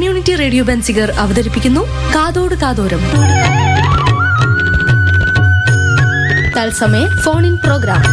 Community radio Benziger അവതരിപ്പിക്കുന്നു കാതോട് കാതോരം തത്സമയ ഫോൺ ഇൻ പ്രോഗ്രാം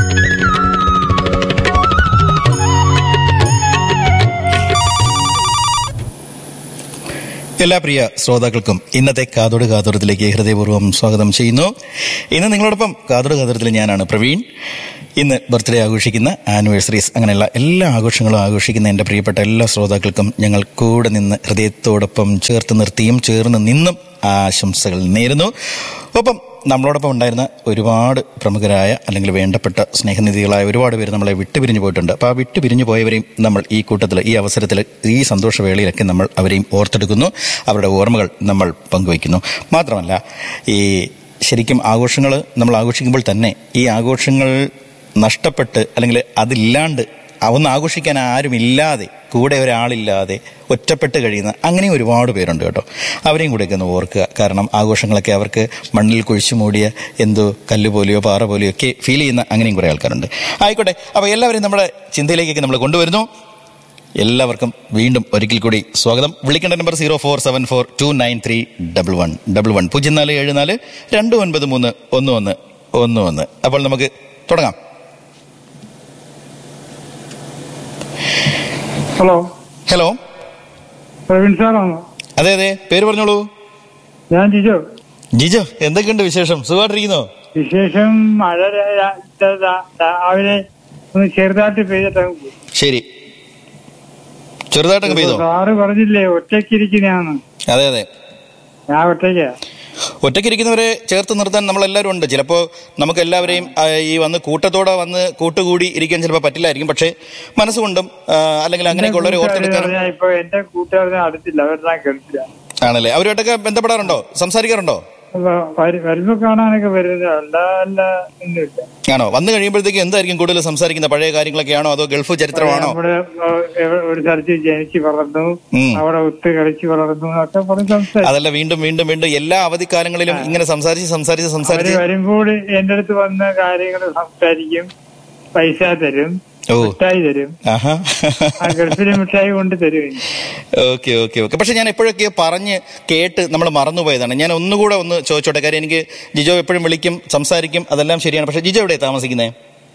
എല്ലാ പ്രിയ ശ്രോതാക്കൾക്കും ഇന്നത്തെ കാതോട് കാതോരത്തിലേക്ക് ഹൃദയപൂർവ്വം സ്വാഗതം ചെയ്യുന്നു ഇന്ന് നിങ്ങളോടൊപ്പം കാതോട് കാതോരത്തിൽ ഞാനാണ് പ്രവീൺ ഇന്ന് ബർത്ത്ഡേ ആഘോഷിക്കുന്ന ആനിവേഴ്സറീസ് അങ്ങനെയുള്ള എല്ലാ ആഘോഷങ്ങളും ആഘോഷിക്കുന്ന എൻ്റെ പ്രിയപ്പെട്ട എല്ലാ ശ്രോതാക്കൾക്കും ഞങ്ങൾ കൂടെ നിന്ന് ഹൃദയത്തോടൊപ്പം ചേർത്ത് നിർത്തിയും ചേർന്ന് നിന്നും ആശംസകൾ നേരുന്നു ഒപ്പം നമ്മളോടൊപ്പം ഉണ്ടായിരുന്ന ഒരുപാട് പ്രമുഖരായ അല്ലെങ്കിൽ വേണ്ടപ്പെട്ട സ്നേഹനിധികളായ ഒരുപാട് പേര് നമ്മളെ വിട്ടുപിരിഞ്ഞു പോയിട്ടുണ്ട് അപ്പോൾ ആ വിട്ടുപിരിഞ്ഞു പോയവരെയും നമ്മൾ ഈ കൂട്ടത്തിൽ ഈ അവസരത്തിൽ ഈ സന്തോഷവേളയിലൊക്കെ നമ്മൾ അവരെയും ഓർത്തെടുക്കുന്നു അവരുടെ ഓർമ്മകൾ നമ്മൾ പങ്കുവയ്ക്കുന്നു മാത്രമല്ല ഈ ശരിക്കും ആഘോഷങ്ങൾ നമ്മൾ ആഘോഷിക്കുമ്പോൾ തന്നെ ഈ ആഘോഷങ്ങൾ നഷ്ടപ്പെട്ട് അല്ലെങ്കിൽ അതില്ലാണ്ട് ഒന്ന് ആഘോഷിക്കാൻ ആരുമില്ലാതെ കൂടെ ഒരാളില്ലാതെ ഒറ്റപ്പെട്ട് കഴിയുന്ന അങ്ങനെ ഒരുപാട് പേരുണ്ട് കേട്ടോ അവരെയും കൂടെയൊക്കെ ഒന്ന് ഓർക്കുക കാരണം ആഘോഷങ്ങളൊക്കെ അവർക്ക് മണ്ണിൽ കുഴിച്ചു മൂടിയ എന്തോ കല്ല് പോലെയോ പാറ പോലെയോ ഒക്കെ ഫീൽ ചെയ്യുന്ന അങ്ങനെയും കുറേ ആൾക്കാരുണ്ട് ആയിക്കോട്ടെ അപ്പോൾ എല്ലാവരെയും നമ്മുടെ ചിന്തയിലേക്കൊക്കെ നമ്മൾ കൊണ്ടുവരുന്നു എല്ലാവർക്കും വീണ്ടും ഒരിക്കൽ കൂടി സ്വാഗതം വിളിക്കേണ്ട number zero four seven four two nine three double one double one പൂജ്യം നാല് ഏഴ് നാല് രണ്ട് ഒൻപത് മൂന്ന് ഒന്ന് ഒന്ന് ഒന്ന് ഒന്ന് അപ്പോൾ നമുക്ക് തുടങ്ങാം ഹലോ ഹലോ പ്രവീൺ സാറാണോ അതെ അതെ പേര് പറഞ്ഞോളൂ ഞാൻ ജിജോ ജിജോ എന്തൊക്കെയുണ്ട് വിശേഷം സുഖമായിട്ടിരിക്കുന്നോ വിശേഷം മഴ രാ- രാ- രാ- രാവിലെ ഒന്ന് ചെറുതായിട്ട് പെയ്തിട്ട് അങ്ങ് പോയി. ശരി ചെറുതായിട്ടങ്ങ് പെയ്തോ സാറ് പറഞ്ഞില്ലേ ഒറ്റയ്ക്കിരിക്കുന്നതാണ് അതെ അതെ ഞാൻ ഒറ്റയ്ക്കാ ഒറ്റയ്ക്കിരിക്കുന്നവരെ ചേർത്ത് നിർത്താൻ നമ്മളെല്ലാവരും ഉണ്ട് ചിലപ്പോൾ നമുക്ക് എല്ലാവരെയും ആ, ഈ വന്ന് കൂട്ടത്തോടെ വന്ന് കൂട്ടുകൂടി ഇരിക്കാൻ ചിലപ്പോൾ പറ്റില്ലായിരിക്കും പക്ഷേ മനസ്സുകൊണ്ടും ആ, അല്ലെങ്കിൽ അങ്ങനെയൊക്കെ ഉള്ളവരെ ഓർത്തെടുക്കാനും പറഞ്ഞാ ഇപ്പൊ എന്റെ കൂട്ടുകാരനെ അടുത്തില്ല അവരെല്ലാം കേൾപ്പില്ല ആണല്ലേ അവരുമായിട്ടൊക്കെ ബന്ധപ്പെടാറുണ്ടോ സംസാരിക്കാറുണ്ടോ വരുമ്പോ കാണാനൊക്കെ വരുന്നത് അല്ല അല്ല ഒന്നുമില്ല ആണോ വന്നു കഴിയുമ്പോഴത്തേക്ക് എന്തായിരിക്കും കൂടുതൽ സംസാരിക്കുന്ന പഴയ കാര്യങ്ങളൊക്കെയാണോ അതോ ഗൾഫ് ചരിത്രമാണോ നമ്മുടെ ഏഹ്, എവ- ഒരു സ്ഥലത്ത് ജനിച്ച് വളർന്നു ഉം. അവിടെ ഒത്ത് കളിച്ച് വളർന്നു ഒക്കെ പറഞ്ഞ് സംസാരിക്കും അതല്ല വീണ്ടും വീണ്ടും വീണ്ടും എല്ലാ അവധിക്കാലങ്ങളിലും ഇങ്ങനെ സംസാരിച്ച് സംസാരിച്ച് അവര് സംസാരിച്ച് വരുമ്പോൾ എന്റെ അടുത്ത് വന്ന കാര്യങ്ങൾ സംസാരിക്കും പൈസ തരും ഓ മിഠായി തരും ആഹാ ആ ഗൾഫിലെ മിഠായി കൊണ്ട് തരും എനിക്ക്. ഓക്കെ ഓക്കെ ഓക്കെ പക്ഷെ ഞാൻ എപ്പോഴൊക്കെ പറഞ്ഞ് കേട്ട് നമ്മൾ മറന്നുപോയതാണ് ഞാൻ ഒന്നുകൂടെ ഒന്ന് ചോദിച്ചോട്ടെ കാര്യം എനിക്ക് ജിജോ എപ്പോഴും വിളിക്കും സംസാരിക്കും അതെല്ലാം ശരിയാണ് പക്ഷെ ജിജോ എവിടെയാണ് താമസിക്കുന്നത്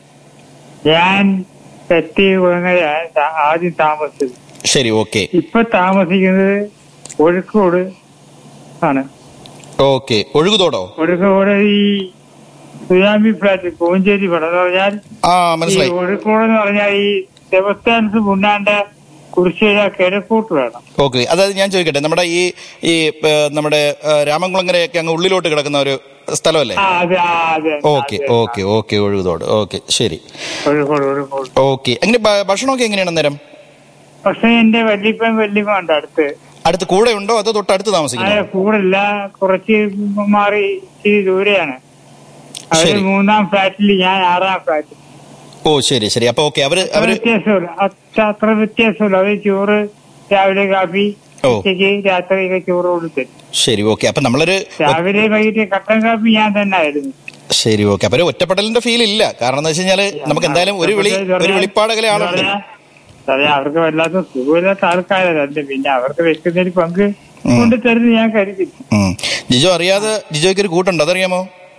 ഞാൻ തെറ്റി കുളങ്ങരയാണ് താ- ആദ്യം താമസിച്ചത് ശരി ഓക്കെ ഇപ്പൊ താമസിക്കുന്നത് കോഴിക്കോട് ആണ് ഓക്കെ ഒഴുകുതോടോ കോഴിക്കോട് ഈ സുയാമി ഫ്ലാറ്റ് കോഞ്ചേരി പടം എന്ന് പറഞ്ഞാൽ ആ ഈ മനസ്സിലായി കോഴിക്കോട് എന്ന് പറഞ്ഞാൽ ഈ സെബസ്റ്റാൻസ് മുന്നാണ്ട കുറിശ്ശേര കിഴക്കൂട്ട് വേണം ഓക്കെ അതായത് ഞാൻ ചോദിക്കട്ടെ നമ്മുടെ ഈ ഈ ഏ, നമ്മുടെ ഏ, രാമൻകുളങ്ങരയൊക്കെ അങ്ങ് ഉള്ളിലോട്ട് കിടക്കുന്ന ഒരു സ്ഥലമല്ലേ ആ അതെ ആ അതെ ഓക്കെ ഓക്കെ ഓക്കെ ഒഴുകുതോട് ഓക്കെ ശരി കോഴിക്കോട് കോഴിക്കോട് ഓക്കെ അങ്ങനെ ഭ- ഭക്ഷണമൊക്കെ എങ്ങനെയാണ് അന്നേരം പക്ഷെ എന്റെ വല്യപ്പൻ വല്യമ്മ ഉണ്ട് അടുത്ത് അടുത്ത് കൂടെ ഉണ്ടോ അതോ തൊട്ടടുത്ത് ആ താമസിക്കുന്നു കൂടല്ല കുറച്ച് മാറി ഇച്ചിരി ദൂരെയാണ് അവര് ശരി. മൂന്നാം ഫ്ലാറ്റിൽ ഞാൻ ആറാം ഫ്ലാറ്റിൽ ഓ ശരി ശരി അപ്പൊ ഓക്കെ അവര് അത്ര അവര് വ്യത്യാസമില്ല അത്ര അത്ര വ്യത്യാസമില്ല അവര് ചോറ് രാവിലെ കാപ്പി ഓ. ഉച്ചയ്ക്ക് രാത്രിയൊക്കെ ചോറ് കൊടുത്തരും ശരി ഓക്കെ അപ്പൊ നമ്മളൊരു രാവിലെ വൈകിട്ട് കട്ടൻ കാപ്പി ഞാൻ തന്നെ ആയിരുന്നു ശരി ഓക്കെ അപ്പൊ ഒരു ഒറ്റപ്പെടലിന്റെ ഫീൽ ഇല്ല കാരണം എന്താ വെച്ച് കഴിഞ്ഞാല് നമുക്ക് എന്തായാലും ഒരു വിളി ഒരു വെളിപ്പാടകലെ ആളുണ്ട് അതെ അവർക്ക് വല്ലാത്ത സുഖമില്ലാത്ത ആൾക്കാരല്ല പിന്നെ അവർക്ക് വെക്കുന്നതിൽ പങ്ക് കൊണ്ട് തരുന്നത് ഞാൻ കരുതി ഉം. ജിജോ അറിയാതെ ജിജോയ്ക്ക് ഒരു കൂട്ടുണ്ട് അതറിയാമോ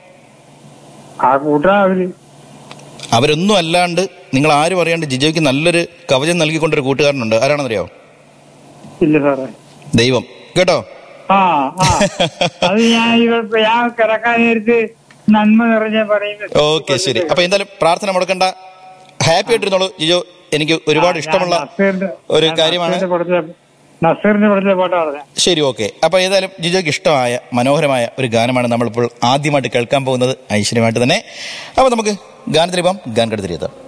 ആ കൂട്ടാ അവര് അവരൊന്നും അല്ലാണ്ട് നിങ്ങൾ ആരും അറിയാണ്ട് ജിജോയ്ക്ക് നല്ലൊരു കവചം നൽകിക്കൊണ്ടൊരു കൂട്ടുകാരനുണ്ട് ആരാണെന്നറിയാമോ ഇല്ല സാറേ ദൈവം കേട്ടോ ആ ആ അത് ഞാൻ ഇവ- ഞാൻ കിടക്കാൻ നേരത്ത് നന്മ നിറഞ്ഞ പറയുന്നത് ഓക്കെ ശരി അപ്പൊ എന്തായാലും പ്രാർത്ഥന മുടക്കണ്ട ഹാപ്പി ആയിട്ടിരുന്നോളൂ ജിജോ എനിക്ക് ഒരുപാട് ഇഷ്ടമുള്ള ഒരു കാര്യമാണ് നസീറിന്റെ പടത്തിലെ പാട്ടാ പറഞ്ഞ ശരി ഓക്കെ അപ്പൊ ഏതായാലും ജിജോയ്ക്ക് ഇഷ്ടമായ മനോഹരമായ ഒരു ഗാനമാണ് നമ്മളിപ്പോൾ ആദ്യമായിട്ട് കേൾക്കാൻ പോകുന്നത് ഐശ്വര്യമായിട്ട് തന്നെ അപ്പൊ നമുക്ക് ഗാനത്തിലിപ്പം ഗാൻ കടുത്തിരിയെത്താം